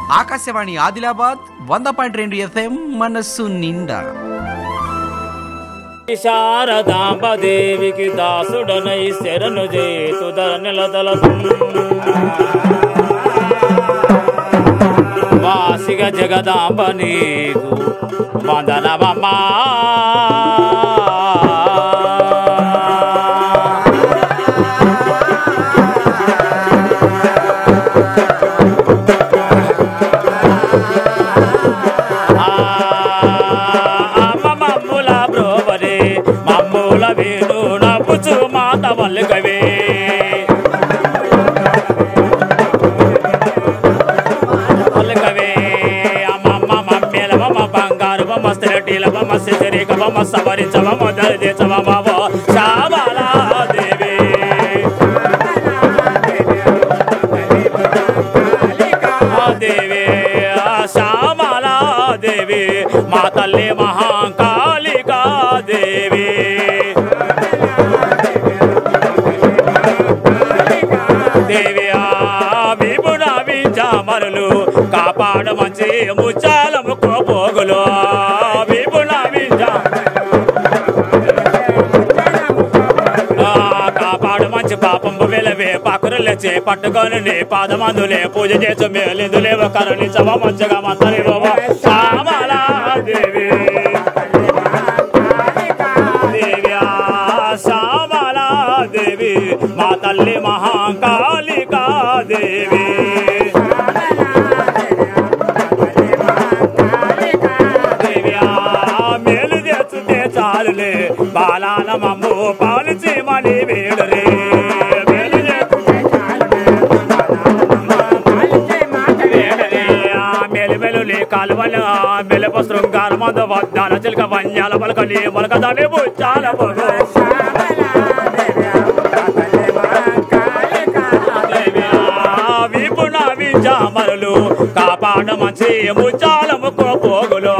ఆకాశవాణి ఆదిలాబాద్ వంద పాయింట్ రెండు ఎఫ్ఎం మనస్సు నిండా శారదాంబదేవికి దాసుడనై శరణు చేతుదర నిలదల వాసిగ జగదాంబ నీకు వందనమమ్మా మమ్ముల బ్రోవరే మమ్ముల వేణు నవ్వుచు మాత వల్లుకవే వల్లుకవే అమ్మమ్మ మమ్మేల మమ్మ బంగారు బొమ్మ స్థిరటీల బొమ్మ శిశరీక బొమ్మ సవరించవమ్మ దరిదేశవమ్మ శ్యామలా దేవి ఆ దేవి ఆ శ్యామలా దేవి మా తల్లి మహాకాళికా దేవి దేవి ఆ విపుణ వింజామరులు కాపాడ మంచి ముచ్చాలము కోపోగులు విపుణ వింజా ఆ, కాపాడు మంచి పాపం వెలవే పకరులే చే పట్టుకొని నీ పాదమందులే పూజ చేసు మేలిందులే కరుణించవ మంచిగా మంతని శ్యామలా దేవి దేవి ఆ శ్యామలా దేవి మా తల్లి మహాకాళికా దేవి దేవి ఆ మేలు చేస్తుంటే చాలులే బాలాల మమ్ము పాలిచి మని వేడురే మేలు చేస్తుంటే వేడురే. ఆ మేలు మెలులే కాలువల మెలుపు శృంగార మంద వద్దాల చిలక వంజాల పలకలి మొలక దాని బుచ్చాల పొగ విపుణ విజామరులు కాపాడ మంచి ముచ్చాలము కోపోగులు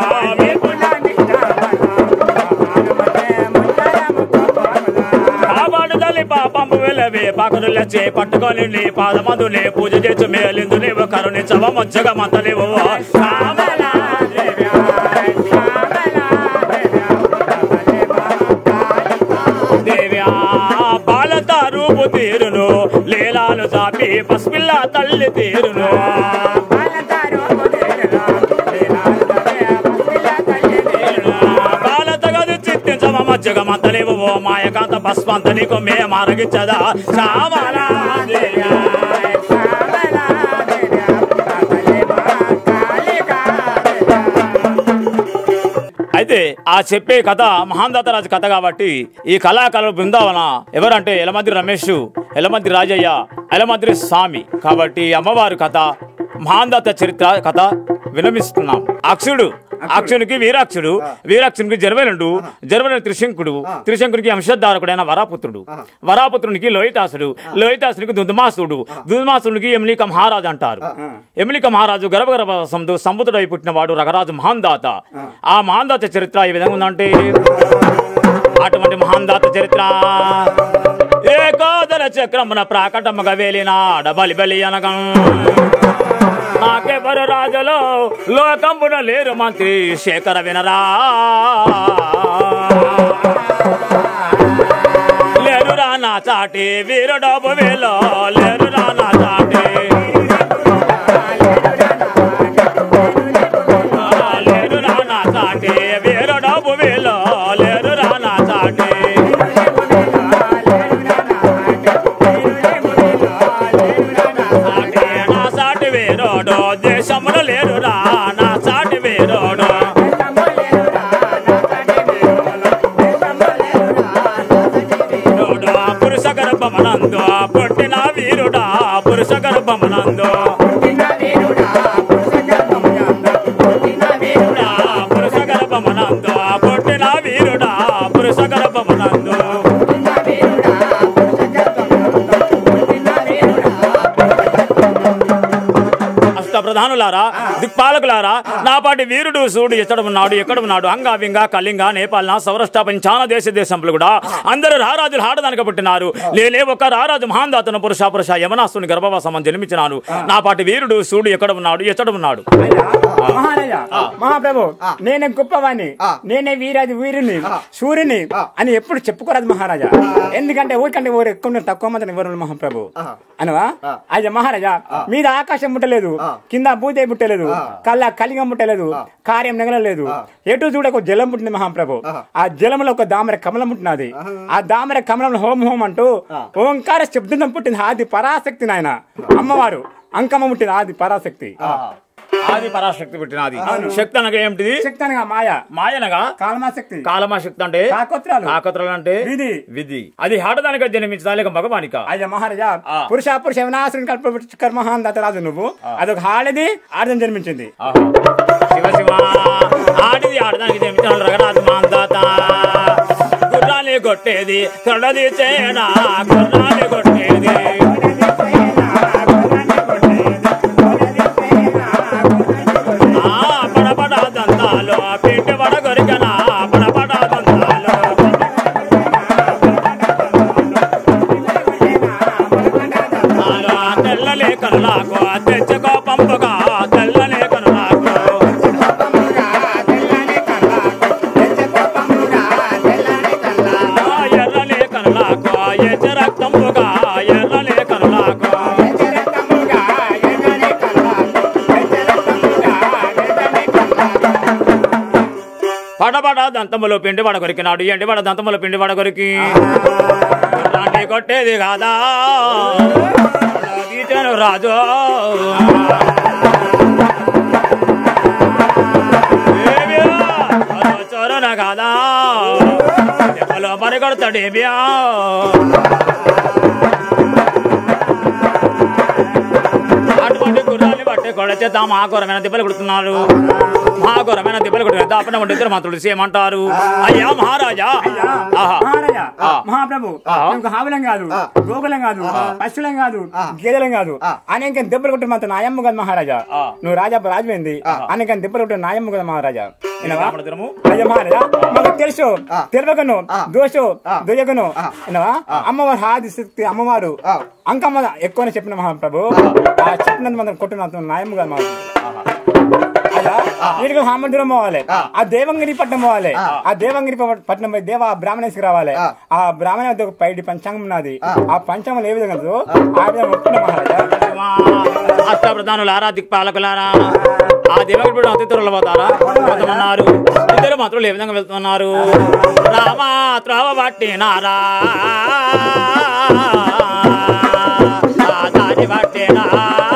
కాపాడు తల్లి పాపంపు వెళ్ళవే పకరుల చే పట్టుకొని నీ పాదమందులే పూజ చేసి మేలిందులేవు కరుణించవ మంచిగా మంతలేవు దేవ్యా బాలత రూపు తీరును లీలాలు చాపి పసిపిల్ల తల్లి తీరును బాలత గది చిత్తించవ మధ్యగ మంతలేవు ఓ మాయకాంత భస్మంత నీకు మే మారగిచ్చదా సామలా దేవ్యా అయితే ఆ చెప్పే కథ మహాందతరాజు కథ కాబట్టి ఈ కళాకళ బృందావన ఎవరంటే ఎలమంత్రి రమేష్ ఎలమంత్రి రాజయ్య ఎలమంత్రి స్వామి కాబట్టి అమ్మవారి కథ మహాందత చరిత్ర కథ వినమిస్తున్నాం అక్షుడు అక్షునికి వీరాక్షుడు వీరాక్షునికి జర్వనుడు జర్వనుడు త్రిశంకుడు త్రిశంకునికి అంశధారకుడైన వరాపుత్రుడు వరాపుత్రునికి లోహితాసుడు లోహితాసునికి దుందుమాసుడు దుందుమాసుడికి ఎమ్లిక మహారాజు అంటారు ఎమ్లిక మహారాజు గర్భగర్భ సందు సముద్రుడై పుట్టినవాడు రఘరాజు మహాందాత ఆ మహాందాత చరిత్ర ఈ విధంగా ఉందంటే అటువంటి మహాందాత చరిత్ర ఏకోదర చక్రమున ప్రాకటముగా వేలినాడ బలి బలి అనగం నాకెవరు రాజులో లోకంబున లేరు మంత్రి శేఖర వినరా లేరురా నా చాటి వీరుడోబు వేలో లేరురా నా చాటి లేరురా నా చాటి వీరుడోబు వేలో లేరురా నా చాటి సాటి నా సాటి వేరోడు దేశమున లేరురా నా సాటి వేరోడు వీరుడా, పురుష గర్భమనందు పుట్టిన వీరుడా పురుష గర్భమనందు వీరుడా, పురుష గర్భమనందు పుట్టిన వీరుడా పురుష గర్భమనందు అష్టప్రధాన ప్రధానులారా దిక్పాలకులారా నా పాటి వీరుడు సూడు ఎక్కడ ఉన్నాడు ఎక్కడ ఉన్నాడు అంగా వింగా కళింగ నేపాల్ సౌరాష్ట్ర పంచాన దేశ దేశంలో కూడా అందరూ రారాజులు ఆడదానికి పుట్టినారు లేలే ఒక రారాజు మహాందాతను పురుష పురుష యమనాస్తుని గర్భవాసం జన్మించినాను నా పాటి వీరుడు సూడు ఎక్కడ ఉన్నాడు ఎక్కడ ఉన్నాడు మహారాజా మహాప్రభు నేనే గొప్పవాణ్ణి నేనే వీరాది వీరుని సూర్యుని అని ఎప్పుడు చెప్పుకోరాదు మహారాజా ఎందుకంటే ఊరికంటే ఊరు ఎక్కువ తక్కువ మంది ఎవరు మహాప్రభు అనవా అయ్యా మహారాజా మీద ఆకాశం ముట్టలేదు కింద భూదే ముట్టలేదు కళ్ళ కలిగం ముట్టలేదు కార్యం నెగలలేదు ఎటు చూడకు జలం పుట్టింది మహాప్రభు ఆ జలంలో ఒక దామర కమలం పుట్టినది ఆ దామర కమలం హోం హోం అంటూ ఓంకార శబ్దం పుట్టింది ఆది పరాశక్తి నాయన అమ్మవారు అంకమ్మ పుట్టింది ఆది పరాశక్తి ఆది పరాశక్తి పుట్టినది శక్తి అనగా ఏమిటిది శక్తి అనగా మాయ మాయనగా కాలమాశక్తి కాలమా శక్తి అంటే కాకోత్రాలు కాకత్రాలు అంటే విధి. విధి అది ఆడదానిక జన్మించదా లేక మగవానిక అయ్యా మహారాజా ఆ. పురుష పురుష వినాశనం కల్ప కర్మహాన్ దత్తరాజు నువ్వు అదొక హాడది ఆడదని జన్మించింది ఆహా. శివ శివ ఆడిది ఆడదానికి జన్మించిన రఘునాథ్ మాందాత గుర్రాన్ని కొట్టేది కరడది చేనా గుర్రాన్ని కొట్టేది ఆ పడపడ దంతాలు పిండి పడ కొరికన పడపడ దంతాలు ఆలో తెల్లలే కరులాకు తెచ్చుకో పంపుగా తెల్లలే కరులాకు ఆ ఎర్రలే కరులాకు ఎచ్చ రక్తంపుగా ఎర్రలే కరులాకు పడబడ దంతములో పిండి పడ కొరికినాడు ఎండి పడ దంతములో పిండి పడ కొరికి రాంటి కొట్టేది కాదా తీర్చాను రాజు ఏమియా? అదో చోరన కాదా దెబ్బలో పని కొడతాడేమియా అటువంటి గుర్రాన్ని బట్టి కొడచేత మా ఘోరమైన దెబ్బలు కొడుతున్నారు మా ఘోరమైన దెబ్బలు కొడుతున్నారు దాపన ఉంటే ఇద్దరు మంత్రులు ఏమంటారు అయ్యా మహారాజా ఆహా మహారాజా ఆ. మహాప్రభు ఆ. నువ్వు హావులం కాదు గోకులం కాదు పశువులం కాదు గేదెలం కాదు అనేక దెబ్బలు కొట్టిన మాత్రం నాయమ్మ కదా మహారాజా ఆ. నువ్వు రాజా రాజుమైంది అనేక దెబ్బలు కొట్టిన నాయమ్మ కదా మహారాజా వినవా? బ్రాహ్మణ దినము? అయ్యా మహారాజా మాకు తెలుసు తెలియకను దోషు దొయ్యకను వినవా అమ్మవారు ఆది శక్తి అమ్మవారు అంకమ్మ ఎక్కువనే చెప్పిన మహాప్రభు ఆ చెప్పినంత మాత్రం కొట్టిన నాయమ్మ కదా మహారాజా అయ్యా వీడికి హామందిరం పోవాలి ఆ దేవంగిరి పట్నం పోవాలి ఆ దేవంగిరి పట్నం పోయి దేవ ఆ బ్రాహ్మణేశ్వరికి రావాలి ఆ బ్రాహ్మణ వద్ద ఒక పైడి పంచాంగం ఉన్నది ఆ పంచాంగం ఏ విధంగా ఉందో, ఆ విధంగా ఒప్పుకున్న మహారాజా అష్టప్రధానులారా దిక్పాలకులారా ఆ దేవగుడు అతిథులు పోతారా పోతామన్నారు ఇద్దరు మాత్రం ఏ విధంగా వెళ్తున్నారు రామా త్రోవ పట్టినారా ఆ దారి పట్టినా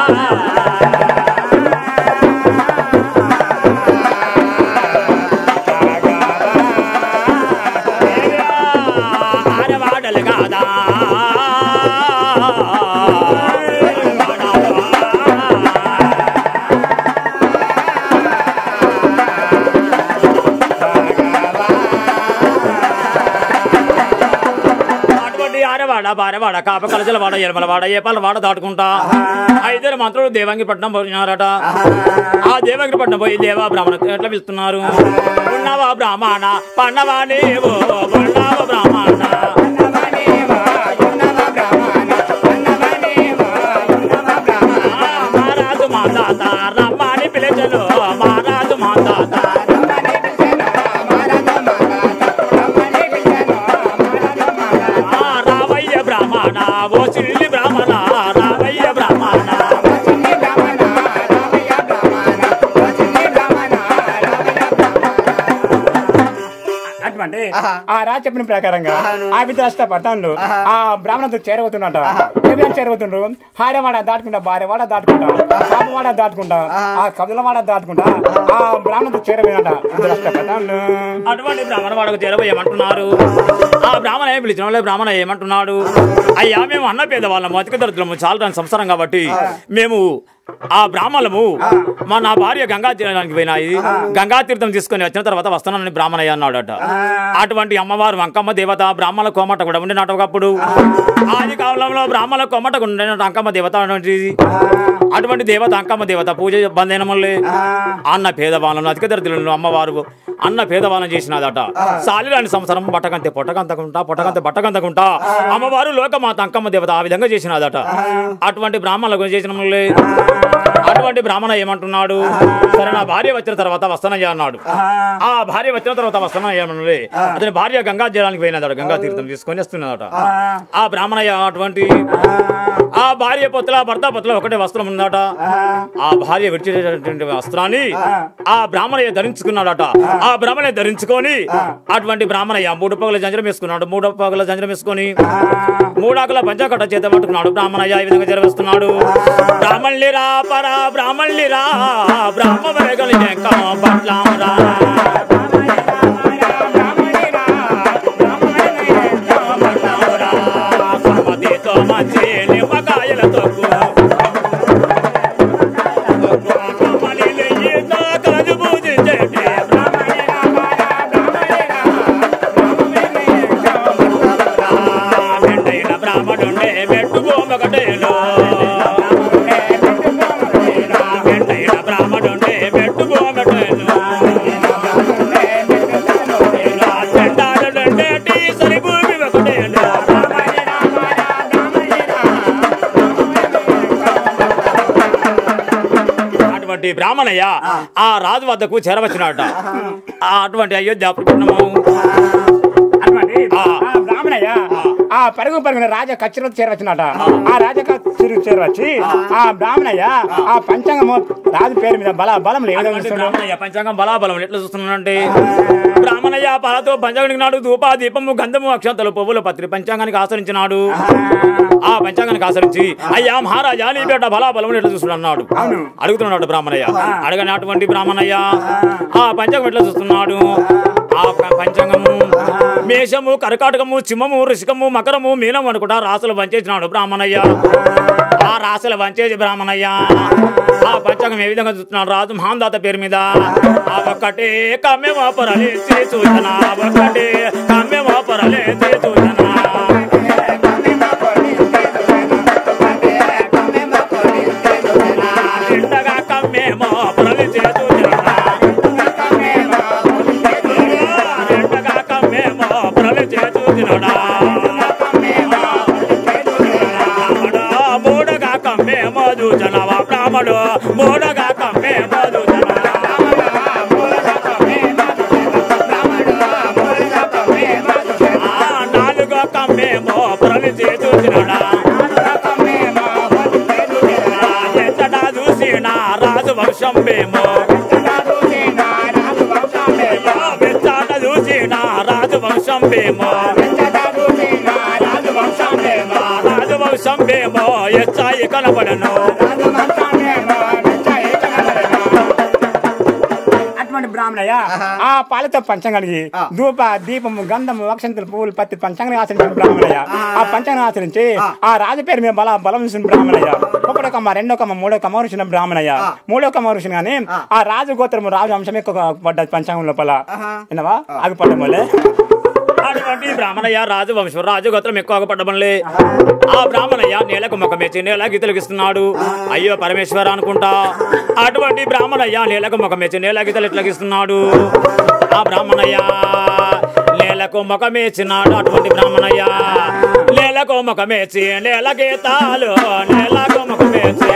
ఆడవాడలు కాదా అటువంటి ఆడవాడ బారవాడ కాప కలజల వాడ ఎలమల వాడ ఏపాల వాడ దాటుకుంటా ఐదుగురు మంత్రులు దేవంగి పట్నం పోయినారట ఆ దేవంగి పట్నం పోయి దేవా బ్రాహ్మణ ఎట్లా పిలుస్తున్నారు ఉన్నవా బ్రాహ్మణ పన్నవా నీవు ఉన్నవా బ్రాహ్మణ ఆ, మహారాజు మాతాత రమ్మని పిలిచను మహారాజు మాతాత ఆ, రావయ్య బ్రాహ్మణ ఓ చిల్లి బ్రాహ్మణ రావయ్య బ్రాహ్మణ అటువంటి ఆ రాజు చెప్పిన ప్రకారంగా ఆ విధరాష్ట్ర పట్టణంలో ఆ బ్రాహ్మణతో చేరవుతున్నట ఏ విధంగా చేరవుతుండ్రు హారవాడ దాటుకుంటా భార్యవాడ దాటుకుంటా పాపవాడ దాటుకుంటా ఆ కబులవాడ దాటుకుంటా ఆ బ్రాహ్మణతో చేరవేనట విధరాష్ట్ర పట్టణంలో అటువంటి బ్రాహ్మణ వాడకు చేరబోయేమంటున్నారు ఆ బ్రాహ్మణ ఏం పిలిచిన వాళ్ళే బ్రాహ్మణ ఏమంటున్నాడు అయ్యా మేము అన్న పేదవాళ్ళము అతిక దరిద్రము చాలా సంసారం కాబట్టి మేము ఆ బ్రాహ్మణము మా నా భార్య గంగా తీరానికి పోయినాయి గంగా తీర్థం తీసుకొని వచ్చిన తర్వాత వస్తానని బ్రాహ్మణయ్య అన్నాడట అటువంటి అమ్మవారు వంకమ్మ దేవత బ్రాహ్మణ కోమట కూడా ఉండినట ఒకప్పుడు ఆది కాలంలో బ్రాహ్మణ కోమట ఉండినట అంకమ్మ దేవత అటువంటిది అటువంటి దేవత అంకమ్మ దేవత పూజ బంధైన మళ్ళీ అన్న పేదవాళ్ళను అధిక దరిద్రులను అమ్మవారు అన్న పేదవాళ్ళని చేసినదట సాలిరాని సంవత్సరం బట్టకంతే పొట్టకంతకుంటా పొట్టకంతే బట్టకంతకుంటా అమ్మవారు లోకమాత అంకమ్మ దేవత ఆ విధంగా చేసినదట అటువంటి బ్రాహ్మణులకు చేసిన మళ్ళీ అటువంటి బ్రాహ్మణ ఏమంటున్నాడు సరే నా భార్య వచ్చిన తర్వాత వస్తానయ్యా అన్నాడు ఆ భార్య వచ్చిన తర్వాత వస్తానయ్యా అన్నాడు. అతని భార్య గంగా జలానికి పోయినదట గంగా తీర్థం తీసుకొని వస్తున్నదట ఆ బ్రాహ్మణయ్య అటువంటి ఆ భార్య పొత్తుల భర్త పొత్తుల ఒకటే వస్త్రం ఉందట ఆ భార్య విడిచేటటువంటి వస్త్రాన్ని ఆ బ్రాహ్మణయ్య ధరించుకున్నాడట ఆ బ్రాహ్మణయ్య ధరించుకొని అటువంటి బ్రాహ్మణయ్య మూడు పగల జంజరం వేసుకున్నాడు మూడు పగల జంజరం వేసుకొని మూడాకుల పంచకట్ట చేత పట్టుకున్నాడు బ్రాహ్మణయ్య ఈ విధంగా జరవేస్తున్నాడు బ్రాహ్మణులిరా పరా బ్రాహ్మణులిరా బ్రాహ్మణ పట్లామరా పర్వతితో మంచి నిమ్మకాయలతో కలజు పూజించేటి మెండైన బ్రాహ్మణుండే మెట్టు భూమకటేను మెండైన బ్రాహ్మణుండే మెట్టు భూమకటేను చెండాలుండేటి సరి భూమి ఒకటేను అటువంటి బ్రాహ్మణయ్య ఆ రాజు వద్దకు చేరవచ్చినాడట ఆ అటువంటి అయోధ్య పట్టణము అటువంటి ఆ. ఆ బ్రాహ్మణయ్య ఆ పరుగు పరుగున రాజ కచ్చిలో చేరవచ్చినట ఆ రాజ కచ్చిరు చేరవచ్చి ఆ బ్రాహ్మణయ్య ఆ పంచాంగము రాజు పేరు మీద బల బలం లేదు అటువంటి బ్రాహ్మణయ్య పంచాంగం బలాబలం ఎట్లా చూస్తున్నానంటే బ్రాహ్మణయ్య పాలతో పంచాంగానికి నాడు ధూప దీపము గంధము అక్షంతలు పువ్వులు పత్రి పంచాంగానికి ఆచరించినాడు ఆ పంచాంగానికి ఆచరించి అయ్యా మహారాజా నీ పేట బలాబలం ఎట్లా చూస్తున్నాడు అడుగుతున్నాడు బ్రాహ్మణయ్య అడగని అటువంటి బ్రాహ్మణయ్య ఆ పంచాంగం ఎట్లా చూస్తున్నాడు ఆ ప- పంచాంగము మేషము కర్కాటకము సింహము ఋషికము మకరము మీనము అనుకుంటా రాసులు వంచేసినాడు బ్రాహ్మణయ్య ఆ రాసులు వంచేసి బ్రాహ్మణయ్య ఆ పంచాంగం ఏ విధంగా చూస్తున్నాడు రాజు మహాందాత పేరు మీద ఆ ఒక్కటే కమ్మె వాపరలే సూచన ఒక్కటే కమ్మె వాపరలే సూచన నిండగా కమ్మె వాపరలే సూచన నిండగా కమ్మె వాపరలే సూచన మూడగా కమ్మే మధు జనవ బ్రాహ్మడు మూడగా కమ్మే మధు నాలుగో కమ్మేమో ప్రలిచి చూసినడా ఎంతటా చూసిన రాజు వంశం మేము వెంతట చూసిన రాజు వంశం మేము రాజు వంశం మేము ఎచ్చాయి కనబడను అటువంటి బ్రాహ్మణయ్య ఆ పాలతో పంచంగానికి ధూప దీపము గంధము అక్షంతలు పువ్వులు పత్తి పంచాంగం ఆచరించిన బ్రాహ్మణయ్య ఆ పంచాంగం ఆచరించి ఆ రాజు పేరు మీద బల బలం ఇచ్చిన బ్రాహ్మణయ్య ఒకటో కమ్మ రెండో కమ్మ మూడో కమ్మ ఋషిన బ్రాహ్మణయ్య మూడో కమ్మ ఋషిని కానీ ఆ రాజు గోత్రము రాజు అంశమే ఒక పడ్డ పంచాంగం లోపల విన్నావా ఆగిపడ్డం వల్లే అటువంటి బ్రాహ్మణయ్య రాజు వంశం రాజు గోత్రం ఎక్కువగా పడ్డమనిలే ఆ బ్రాహ్మణయ్య నేలకు ముఖమేచి నేలకి తొలగిస్తున్నాడు అయ్యో పరమేశ్వర అనుకుంటా అటువంటి బ్రాహ్మణయ్య నేలకు ముఖమేచి నేలకి తొలగిస్తున్నాడు ఆ బ్రాహ్మణయ్య నేలకు ముఖమేచినాడు అటువంటి బ్రాహ్మణయ్య నేలకు ముఖమేచి నేల గీతాలు నేలకు ముఖమేచి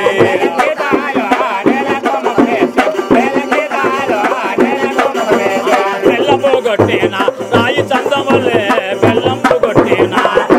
బెల్లము కొట్టిన రాయి చందములే బెల్లము కొట్టిన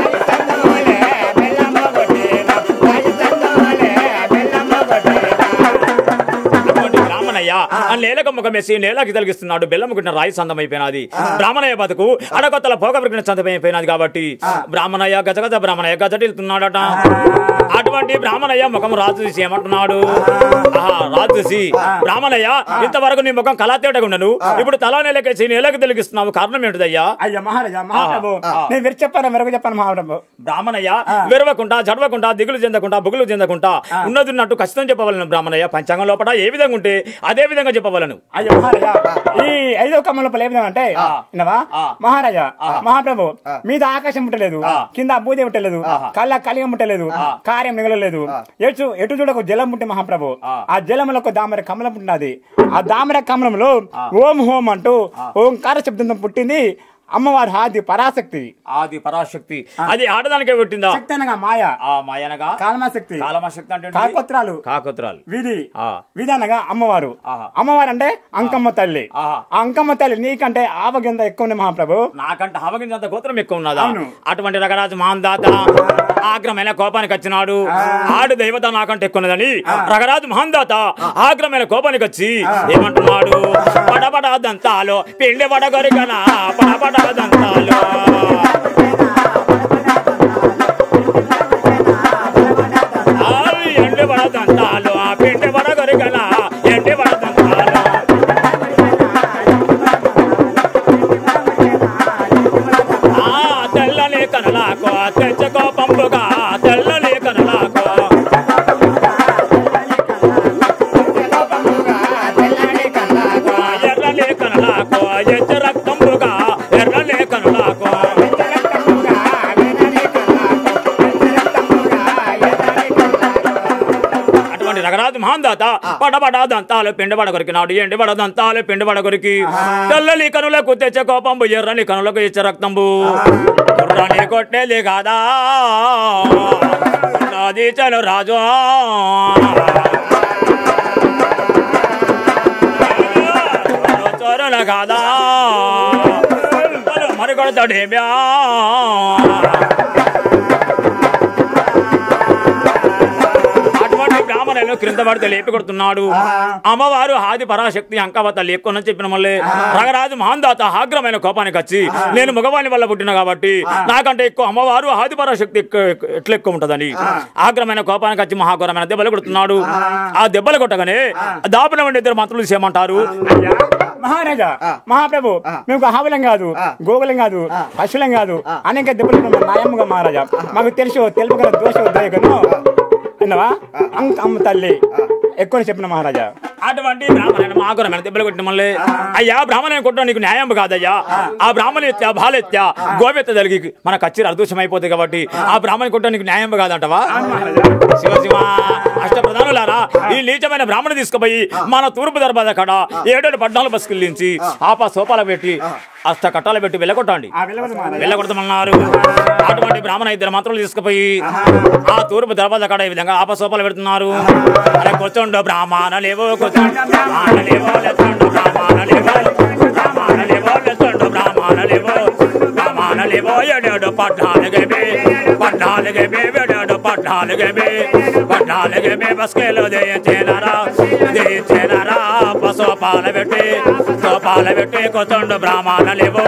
అటువంటి బ్రాహ్మణయ్య ఆ నేలకు ముఖమేసి నేలకి తొలగిస్తున్నాడు బెల్లము కొట్టిన రాయి సందం అయిపోయినది బ్రాహ్మణయ్య బతుకు అడకొత్తల పోగబరికిన సందం అయిపోయినది కాబట్టి బ్రాహ్మణయ్య గజగజ బ్రాహ్మణయ్య గజటిల్తున్నాడట అటువంటి అటువంటి బ్రాహ్మణయ్య ముఖం రాజు చూసి ఏమంటున్నాడు ఆహా, రాజు చూసి బ్రాహ్మణయ్య ఇంతవరకు నీ ముఖం కళాతేటగా ఉండను ఇప్పుడు తలా నెలకేసి నేలకు తెలిగిస్తున్నావు కారణం ఏంటిదయ్యా అయ్యా మహారాజా మహాప్రభు నేను మీరు చెప్పాను మెరుగు చెప్పాను మహాప్రభు బ్రాహ్మణయ్య విరవకుండా జడవకుండా దిగులు చెందకుండా బుగులు చెందకుండా ఉన్నది ఉన్నట్టు ఖచ్చితం చెప్పవలను బ్రాహ్మణయ్య పంచాంగం లోపల ఏ విధంగా ఉంటే అదే విధంగా చెప్పవలను అయ్యా మహారాజా ఈ ఐదో కమ్మల లోపల ఏ విధంగా అంటే విన్నవా మహారాజా మహాప్రభు మీద ఆకాశం ముట్టలేదు కింద బూది ముట్టలేదు కళ్ళ కలిగ ముట్టలేదు కార్యం మిగలలేదు ఎటు ఎటు చూడకు జలం ముట్టి మహాప్రభు ఆ జలంలో ఒక దామర కమలం పుట్టినది ఆ దామర కమలంలో ఓం హోం అంటూ ఓంకార శబ్దంతో పుట్టింది అమ్మవారు ఆది పరాశక్తి ఆది పరాశక్తి అది ఆడదానికే పెట్టిందా శక్తి అనగా మాయ ఆ మాయనగా కాలమాశక్తి కాలమశక్తి అంటే ఏంటిది? కాకొత్రాలు కాకుత్రాలు విధి ఆ. విధి అనగా అమ్మవారు ఆహా. అమ్మవారు అంటే అంకమ్మ తల్లి ఆహా. ఆ అంకమ్మ తల్లి నీకంటే ఆవగింద ఎక్కువ ఉంది మహాప్రభు నాకంటే హవగించంత గోత్రం ఎక్కువ ఉన్నదా అవును. అటువంటి రగరాజు మహాందాత ఆగ్రమైన కోపానికి వచ్చినాడు ఆడు దైవత నాకంటే ఎక్కువన్నదని రగరాజు మహాందాత ఆగ్రమైన కోపానికి వచ్చి ఏమంటున్నాడు పడబడ దంతాలో పిండి పడగొరిగన పడబడ దంతాలో ఆవి ఎండి పడ దంతాలు ఆ పిండి పడగొరిగన ఎండి పడ దంతాలు ఆ తెల్లని కనలాకో తెచ్చకో పంపుగా తెల్లని కనలాకో ఎర్రని కనలాకో ఎచ్చ రక్తంబుగా ఎర్రని కనలాకో అటువంటి రగరాజు మహాందాత పడబడ దంతాలు పిండబడ కొరికినాడు ఎండిబడ దంతాలు పిండబడ కొరికి తెల్లని కనులకు తెచ్చ కోపంబు ఎర్రని కనులకు ఇచ్చ రక్తంబు కుర్రాని కొట్టేది కాదా నాది చలు రాజు చోరుల కాదా మరి కొడతాడేమ్యా అటువంటి బ్రాహ్మణులను క్రింద పడితే లేపి కొడుతున్నాడు అమ్మవారు ఆది పరాశక్తి అంకవత లేకుని చెప్పిన మళ్ళీ రగరాజు మహాందాత ఆగ్రమైన కోపానికి వచ్చి నేను మగవాణి వల్ల పుట్టిన కాబట్టి నాకంటే ఎక్కువ అమ్మవారు ఆది పరాశక్తి ఎక్కువ- ఎక్కువ- ఎట్లా ఎక్కువ ఉంటదని ఆగ్రమైన కోపానికి వచ్చి మహాఘోరమైన దెబ్బలు కొడుతున్నాడు ఆ దెబ్బలు కొట్టగానే దాపిన వండి ఇద్దరు మంత్రులు చేయమంటారు అయ్యా, మహారాజా మహాప్రభు మేము ఆవులం కాదు గోగులం కాదు పశువులం కాదు అనేక దెబ్బలు నాయమ్మగా మహారాజా మాకు తెలుసు తెలుపు గల దోష ఉద్యోగను విన్నవా అంక అమ్మ తల్లి ఎక్కువ చెప్పిన మహారాజా అటువంటి బ్రాహ్మణ మాగురమైన దెబ్బలు కొట్టిన మళ్ళీ అయ్యా బ్రాహ్మణ కొట్టడం నీకు న్యాయం కాదయ్యా ఆ బ్రాహ్మణ ఎత్తా బాలెత్తా గోవెత్త జరిగి మన కచ్చిరి అదృశ్యం అయిపోతుంది కాబట్టి ఆ బ్రాహ్మణ కొట్టడం నీకు న్యాయం కాదంటవా శివ శివ అష్ట ప్రధానులారా ఈ నీచమైన బ్రాహ్మణ తీసుకుపోయి మన తూర్పు దర్బాద కడ ఏడేడు పద్నాలుగు బస్కిల్లించి ఆపా సోపాల పెట్టి అష్ట కట్టాలు పెట్టి వెళ్ళగొట్టండి ఆ వెళ్ళవద్దు మహారాజా వెళ్ళగొడతామన్నారు అటువంటి బ్రాహ్మణ ఇద్దరు మంత్రులు తీసుకుపోయి ఆ తూర్పు దర్వాజా కాడ ఈ విధంగా ఆపసోపాలు పెడుతున్నారు అరే కూర్చోండు బ్రాహ్మణలేవో కూర్చోండు బ్రాహ్మణలేవో లెత్తండు బ్రాహ్మణలేవో బ్రాహ్మణలేవో లెత్తండు బ్రాహ్మణలేవో బ్రాహ్మణలేవో ఏడేడు పద్నాలుగేబే పద్నాలుగేబే ఏడేడు పద్నాలుగేబే పద్నాలుగేబే బస్కేలో దేయించేనారా దేయించేనారా పసోపాల పెట్టి సోపాల పెట్టి కూర్చోండు బ్రాహ్మణలేవో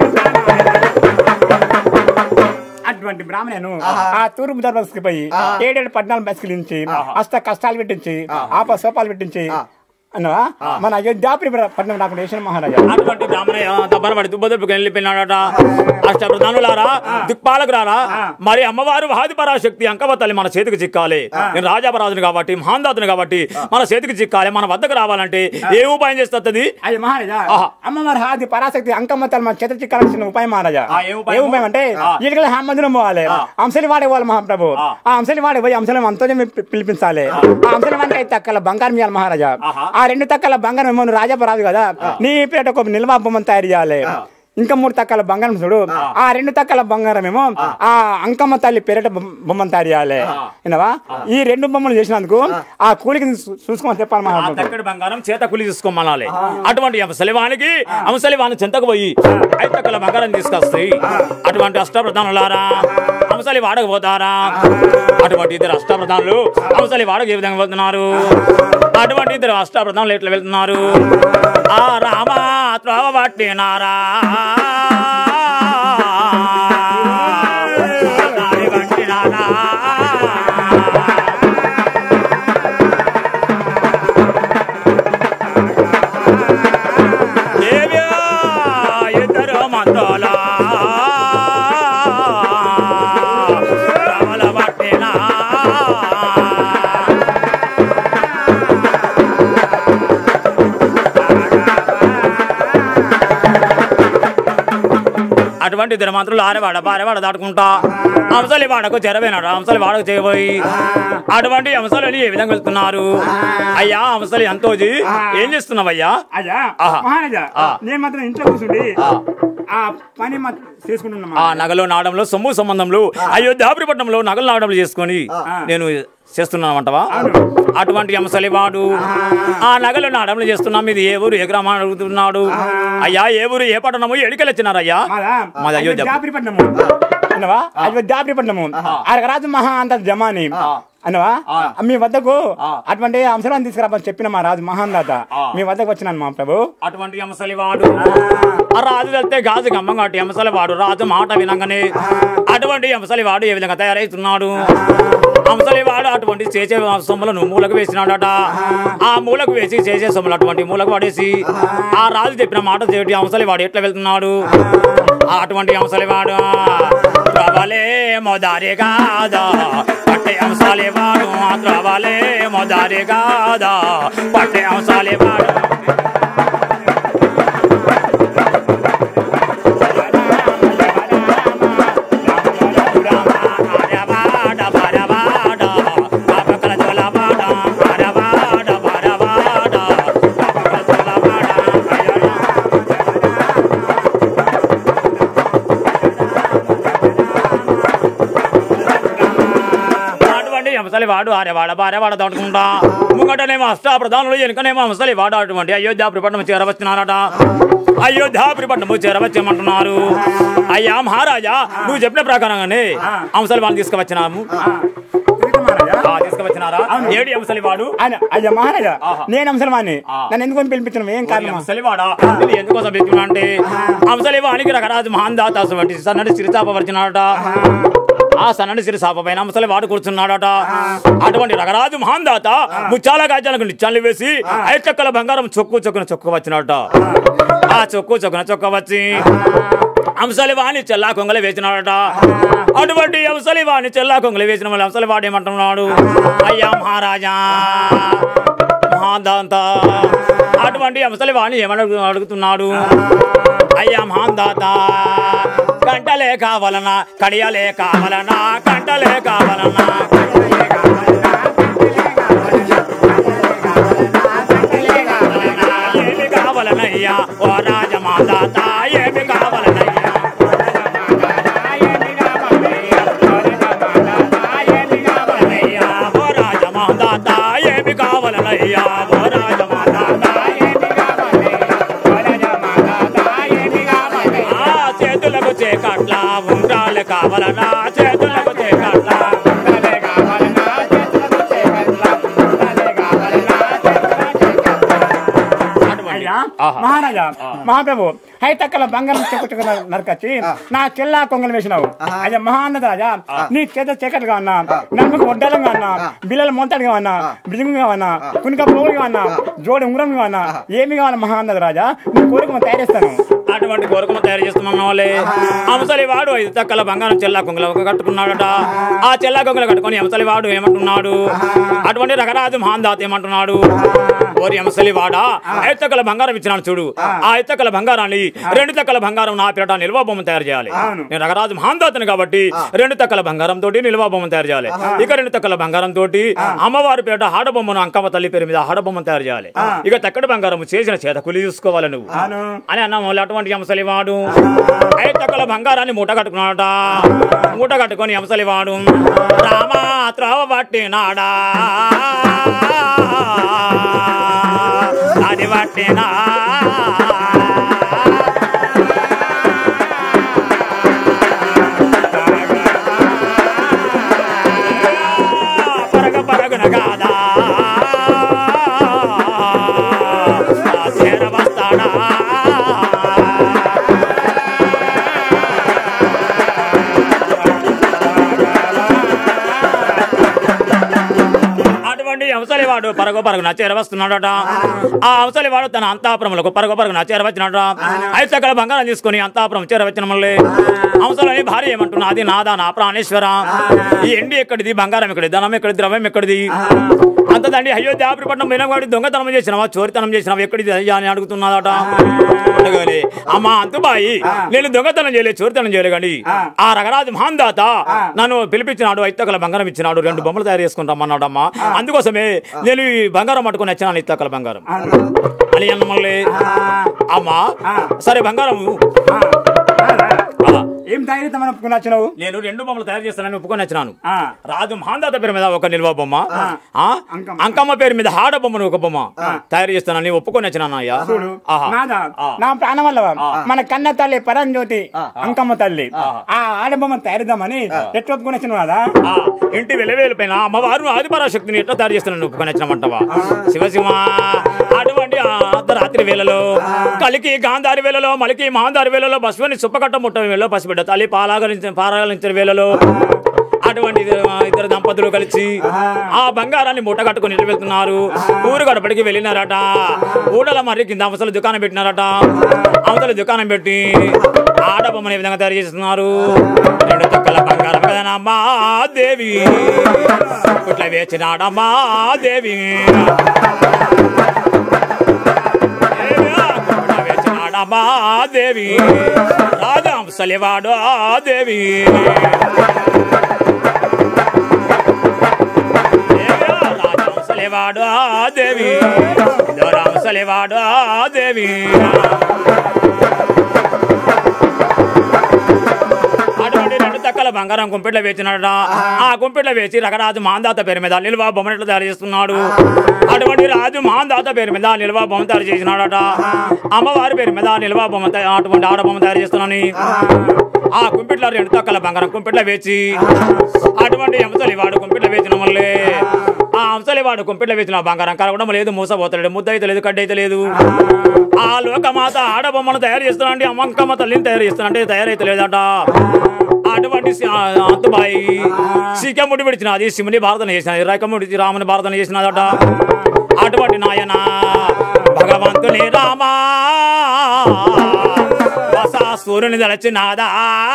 అటువంటి బ్రాహ్మణను ఆ తూర్పు దర్బాకి పోయి ఏడేడు పద్నాలుగు బస్సులు నుంచి అస్త కష్టాలు పెట్టించి ఆప సోపాలు పెట్టించి అన్నవా మన అయోధ్యాపురి పట్టణం రాకుండా వేసిన మహారాజా అటువంటి బ్రాహ్మణ దబ్బన పడి దుబ్బదుబ్బుకి వెళ్ళిపోయినాడట అష్ట ప్రధానులారా దిక్పాలకురారా మరి అమ్మవారు వాది పరాశక్తి అంకవతల్లి మన చేతికి చిక్కాలి నేను రాజాపరాజుని కాబట్టి మహాందాతుని కాబట్టి మన చేతికి చిక్కాలి మన వద్దకు రావాలంటే ఏ ఉపాయం చేస్తుంది అయ్య మహారాజా ఆహా. అమ్మవారి హాది పరాశక్తి అంకమ్మ తల మన చేత చిక్కాల్సిన ఉపాయం మహారాజా ఆ, ఏ ఉపాయం? ఏ ఉపాయం అంటే ఆ. ఈడికల హమ్మదినం పోవాలి అంశలి వాడే పోవాలి మహాప్రభు ఆ. ఆ అంశలి వాడే పోయి అంశలం అంతో పిలిపించాలి ఆ అంశలి వాడికి అయితే తక్కల బంగారం ఇవ్వాలి మహారాజా ఆహా. ఆ రెండు తక్కల బంగారం ఏమో నువ్వు రాజాపరాజు కదా నీ పేట ఒక నిల్వ బొమ్మను తయారు చేయాలి ఇంకా మూడు తక్కల బంగారం చూడు ఆ రెండు తక్కల బంగారం ఏమో ఆ అంకమ్మ తల్లి పేరట బొమ్మ- బొమ్మను తయారు చేయాలి వినవా ఈ రెండు బొమ్మలు చేసినందుకు ఆ కూలికి చూ- చూసుకోమని చెప్పాలి ఆ మహాప్రభు తక్కడి బంగారం చేత కులి తీసుకోమనాలి అటువంటి అంశలివానికి అంశలివాని చెంతకు పోయి ఐతక్కల బంగారం తీసుకొస్తాయి అటువంటి అష్టప్రధానులారా అంశలి వాడకపోతారా అటువంటి ఇద్దరు అష్టప్రధానులు అంశలి వాడకు ఏ విధంగా వెళ్తున్నారు అటువంటి ఇద్దరు అష్టప్రధానులు ఎట్లా వెళ్తున్నారు ఆ రామ త్రోవ పట్టినారా దారి పట్టినారా అటువంటి ఇద్దరు మంత్రులు ఆరేవాడ బారేవాడ దాటుకుంటా అంశలి వాడకు చెరవేనాడు అంశలి వాడకు చేయబోయి అటువంటి అంశాలని ఏ విధంగా వెళ్తున్నారు అయ్యా అంశలి ఎంతోజీ ఏం చేస్తున్నావయ్యా అయ్యా ఆహా. మహారాజా ఆ. నేను మాత్రం ఇంట్లో కూర్చుండి ఆ. ఆ పని మాత్రం చేసుకుంటున్నా ఆ నగలు నాడంలో సొమ్ము సంబంధంలో అయోధ్యాపురిపట్నంలో నగలు నాడములు చేసుకొని నేను చేస్తున్నామంటవా అటువంటి అంశలి వాడు ఆ నగలు నాడములు చేస్తున్నాం ఇది ఏ ఊరు ఏ గ్రామం అడుగుతున్నాడు అయ్యా ఏ ఊరు ఏ పట్టణము ఎడికెళ్ళొచ్చినారయ్యా మాదా మాది అయోధ్య అయోధ్యాపురిపట్నము అన్నవా అయోధ్యాపురిపట్నము రాజు మహా అంత జమాని అన్నవా మీ వద్దకు అటువంటి అంశాలను తీసుకురామని చెప్పిన మా రాజు మహాందాత మీ వద్దకు వచ్చినాను మా ప్రభు అటువంటి అంశలి వాడు ఆ రాజు వెళ్తే గాజు గమ్మం కాబట్టి అంశలి వాడు రాజు మాట వినంగానే అటువంటి అంశలి వాడు ఏ విధంగా తయారవుతున్నాడు అంశలి వాడు అటువంటి చేసే సొమ్ములను మూలకు వేసినాడట ఆ మూలకు వేసి చేసే సొమ్ములు అటువంటి మూలకు పడేసి ఆ రాజు చెప్పిన మాట చేటి అంశలి వాడు ఎట్లా వెళ్తున్నాడు ఆ అటువంటి అంశలి వాడు త్రవలే మొదారి కాదా పట్టే అంశాలే వాడు త్రవలే మొదారి కాదా పట్టే అంశాలే వాడు అటువంటి అంశాలి వాడు ఆరేవాడ బారేవాడ దాటుకుంటా ముంగటనేమో అష్టాప్రధానులు వెనుకనేమో అంశాలి వాడు అటువంటి అయోధ్యాపురిపట్నం చేరవచ్చున్నారట అయోధ్యాపురిపట్నము చేరవచ్చేమంటున్నారు అయ్యా మహారాజా నువ్వు చెప్పిన ప్రకారంగానే అంశాలి వాడిని తీసుకువచ్చినాము తిరిగి మహారాజా ఆ, తీసుకువచ్చినారా ఏడు అంశాలి వాడు ఆయన అయ్యా మహారాజా ఆహా. నేను అంశలమాన్ని ఆ. నన్ను ఎందుకు పిలిపించడం ఏం కారణం అంశలివాడా ఇది ఎందుకోసం పెట్టుకున్నా అంటే అంశలివానికి రకరాజు మహాన్ దాత వంటి సన్నటి సిరిచాపరిచినాడట ఆ సన్నటి సిరిచాప పైన అంశలి వాడు కూర్చున్నాడట అటువంటి రకరాజు మహాన్ దాత ముచ్చాల గాజాలకు నిత్యాలు వేసి ఐదు చక్కల బంగారం చొక్కు చొక్కున చొక్కు వచ్చినట ఆ చొక్కు చొక్కున చొక్క వచ్చి అంశలి వాణి చెల్లా కొంగలు వేసినాడట అటువంటి అంశలి వాణి చెల్లా కొంగలు వేసిన వాళ్ళు అంశలి వాడు ఏమంటున్నాడు అయ్యా మహారాజా మహాదాంత అటువంటి అంశలి వాణి ఏమని అడుగు- అడుగుతున్నాడు అయ్యా మహాందాత గంటలే కావాలనా కడియలే కావాలనా గంటలే కావాలనా ఏమి కావాలనయ్యా ఓ రాజమాదాత ఏమి కావాలనయ్యా అయ్యా ఓ రాజమాదాత ఏమి కావాలనయ్యా ఓ రాజమాదాత ఆ చేతులకు చేకట్ల ఉండ్రాలు కావాలనా చేతులకు చేకట్ల అయ్యా ఆహా. మహారాజా మహాప్రభు హైతక్కల బంగారం చెక్కు చెక్కు నరకచ్చి నా చెల్లా కొంగలు వేసినావు అయ్యా మహాన్నత రాజా నీ చేత చీకటిగా ఉన్నా నమ్మకు ఒడ్డలంగా ఉన్నా బిల్లల మొంతడిగా ఉన్నా బ్రిజంగా ఉన్నా కునిక పోగుగా ఉన్నా జోడి ఉంగరంగా ఉన్నా ఏమి కావాలి మహాన్నత రాజా నీ కోరిక తయారేస్తాను అటువంటి కోరికను తయారు చేస్తున్నాం వాళ్ళే అంశలి వాడు ఐదు తక్కల బంగారం చెల్లా కొంగల కట్టుకున్నాడట ఆ చెల్లా కొంగలు కట్టుకొని అంశలి వాడు ఏమంటున్నాడు అటువంటి రకరాజు మహాందాత ఏమంటున్నాడు ఓరి అంశలి వాడా ఐదు తక్కల బంగారం ఇచ్చినాడు చూడు ఆ ఐదు తక్కల బంగారాన్ని రెండు తక్కల బంగారం నా పేరట నిల్వ బొమ్మ తయారు చేయాలి నేను రకరాజు మహాందాతను కాబట్టి రెండు తక్కల బంగారం తోటి నిల్వ బొమ్మ తయారు చేయాలి ఇక రెండు తక్కల బంగారం తోటి అమ్మవారి పేరట ఆడబొమ్మను అంకమ్మ తల్లి పేరు మీద ఆడబొమ్మ తయారు చేయాలి ఇక తక్కడి బంగారం చేసిన చేత కూలి చూసుకోవాలి నువ్వు అని అన్నాము అటువంటి అంశలి వాడు ఐతక్కల బంగారాన్ని మూట కట్టుకున్నాడట మూట కట్టుకొని అంశలి వాడు రామా త్రోవ పట్టినాడా అది పట్టినా పరగ పరగున కాదా చేరవస్తాడా అటువంటి అవసలివాడు పరగ పరుగున చేరవస్తున్నాడట ఆ అవసలివాడు తన అంతాపురములకు పరగ పరుగున చేరవచ్చినాడట అయితే అక్కడ బంగారం తీసుకొని అంతాపురం చేరవచ్చిన మళ్ళీ అవసరని భార్య ఏమంటున్నది నాదా నా ప్రాణేశ్వర ఈ ఎండి ఎక్కడిది బంగారం ఎక్కడిది ధనం ఎక్కడిది ద్రవ్యం ఎక్కడిది అంతదండి అయ్యో దేవపట్నం పోయినవాడి దొంగతనం చేసినావా చోరితనం చేసినావా ఎక్కడిది అయ్యా అని అడుగుతున్నాదట అడగలే అమ్మా అంతుబాయి నేను దొంగతనం చేయలేదు చోరితనం చేయలేదు కానీ ఆ రగరాజు మహాందాత నన్ను పిలిపించినాడు ఐత్తకల బంగారం ఇచ్చినాడు రెండు బొమ్మలు తయారు చేసుకుంటామన్నాడు అమ్మా అందుకోసమే నేను ఈ బంగారం పట్టుకొని వచ్చినాను ఇత్తకల బంగారం అని అన్న మళ్ళీ అమ్మా సరే బంగారం ఏం ధైర్యం మనం ఒప్పుకుని వచ్చినావు నేను రెండు బొమ్మలు తయారు చేస్తానని ఒప్పుకొని వచ్చినాను ఆ. రాజు మహాందాత పేరు మీద ఒక నిల్వ బొమ్మ ఆ? అంకమ్మ. అంకమ్మ పేరు మీద హాడ బొమ్మను ఒక బొమ్మ తయారు చేస్తానని ఒప్పుకొని వచ్చినాను అయ్యా చూడు ఆహా. నాదా ఆ. నా ప్రాణం వల్ల మన కన్న తల్లి పరంజ్యోతి అంకమ్మ తల్లి ఆ ఆడబొమ్మ తయారుదామని ఎట్లా ఒప్పుకుని వచ్చినావు కదా ఆ, ఇంటి వెలవేలు పైన అమ్మవారు ఆదిపరాశక్తిని ఎట్లా తయారు చేస్తున్నాను ఒప్పుకొని వచ్చినమంటవా శివశివ అటువంటి ఆ అర్ధరాత్రి వేళలో కలికి గాంధారి వేళలో మలికి మహాందారి వేళలో బస్వని సుప్పకట్ట ముట్ట వేళలో పసిబిడ్డ తల్లి పాలాగరించిన పారాగరించిన వేళలో అటువంటి ఇద్దరు ఇద్దరు దంపతులు కలిసి ఆ బంగారాన్ని మూట కట్టుకుని ఇంటికి వెళ్తున్నారు ఊరు గడపడికి వెళ్ళినారట ఊడల మరి కింద అవసరం దుకాణం పెట్టినారట అవతల దుకాణం పెట్టి ఆడబొమ్మని ఏ విధంగా తయారు చేస్తున్నారు రెండు తొక్కల బంగారం కదనమ్మా దేవి ఇట్లా వేచినాడమ్మా దేవి ఇట్లా వేచినాడమ్మా దేవి రాజాంశలివాడు ఆ దేవి రాజాంశలివాడు ఆ దేవి రాంశలివాడు ఆ దేవి అటువంటి రెండు తక్కల బంగారం కుంపెట్లో వేచినాడ ఆ కుంపెట్లో వేచి రకరాజు మాందాత పేరు మీద నిల్వ బొమ్మనట్లు తయారు చేస్తున్నాడు అటువంటి రాజు మాందాత పేరు మీద నిల్వ బొమ్మ తయారు చేసినాడట అమ్మవారి పేరు మీద నిల్వ బొమ్మ తయా- అటువంటి ఆడ బొమ్మ తయారు చేస్తున్నాను ఆ కుంపెట్లో రెండు తక్కల బంగారం కుంపెట్లో వేచి అటువంటి అంశలి వాడు కుంపెట్లో వేచిన వల్లే ఆ అంశలి వాడు కుంపెట్లో వేసిన బంగారం కలగడం లేదు మూసపోతలేడు ముద్ద అయితే లేదు కడ్డ అయితే లేదు ఆ లోకమాత ఆడబొమ్మను తయారు చేస్తున్నాండి అమ్మంకమ్మ తల్లిని తయారు చేస్తున్నా తయారైతే లేదట అటువంటి సి- ఆ అంతుబాయి సీకముడి విడిచినది శివుని భారతన చేసినది రేఖముడి రాముని భారతన చేసినదట అటువంటి నాయన భగవంతుని రామా సూర్యుని తలచినాదా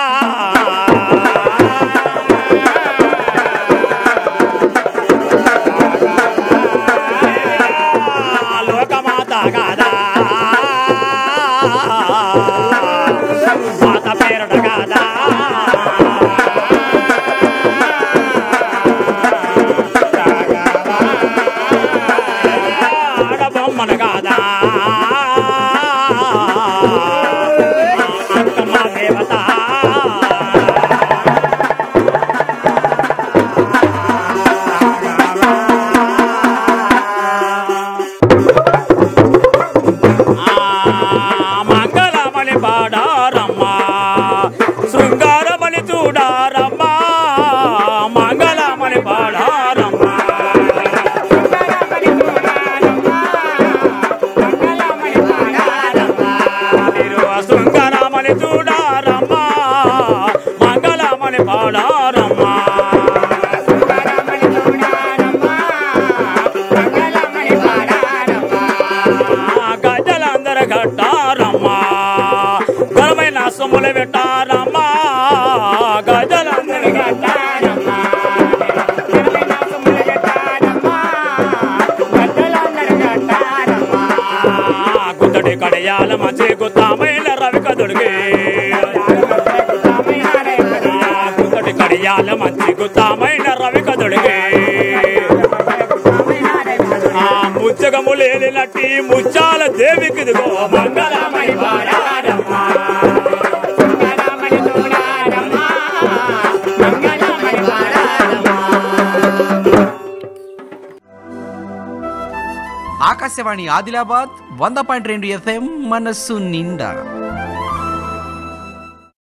లోకమాత కాదా మాత పేరుట కాదా ఆడబొమ్మను కాదా అంకమ్మ దేవత ఆ మంగళమణి పాడారమ్మా శృంగారమణి చూడారమ్మా మంగళమణి పాడారమ్మా మీరు శృంగారమణి చూడారమ్మా మంగళమణి పాడారమ్మా ఆ గజలందరూ కట్టారమ్మా ఘనమైన సొమ్ములు పెట్టారమ్మా గజలందరూ కట్టారమ్మా ఆ గుద్దడి కడయాల మంచి గుత్తామైన రవి కదుడికి గుద్దడి కడియాల మంచి గుత్తామైన రవి కదుడికి ఆ ముచ్చగము లేనట్టి ముచ్చాల దేవికి ఇదిగో మంగళమై పాడారమ్మా ఆకాశవాణి ఆదిలాబాద్ వంద పాయింట్ రెండు ఎఫ్ఎం మనస్సు నిండా